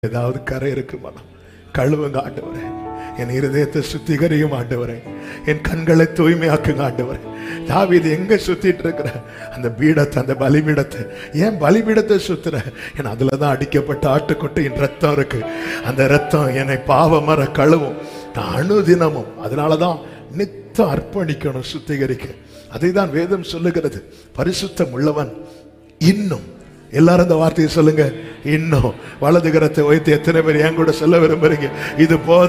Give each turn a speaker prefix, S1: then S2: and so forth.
S1: ஏதாவது கரை இருக்குமானா கழுவுங்க ஆண்டவரே என் இருதயத்தை சுத்திகரியும் ஆண்டவரே என் கண்களை தூய்மையாக்குங்க ஆண்டவரே தாவீது எங்க சுத்திட்டு இருக்கிற அந்த பீடத்தை அந்த பலிபீடத்தை ஏன் பலிபீடத்தை சுத்துற ஏன்னா அதுல தான் அடிக்கப்பட்ட ஆட்டுக்குட்டியின் ரத்தம் இருக்கு அந்த ரத்தம் என்னை பாவமர கழுவும் நான் அணுதினமும் அதனாலதான் நித்தம் அர்ப்பணிக்கணும் சுத்திகரிக்க அதை தான் வேதம் சொல்லுகிறது பரிசுத்தம் உள்ளவன் இன்னும் எல்லாரும் இந்த வார்த்தையை சொல்லுங்க இன்னும் வலது கரத்தை வைத்து எத்தனை பேர் என் கூட சொல்ல விரும்புறீங்க இது போதும்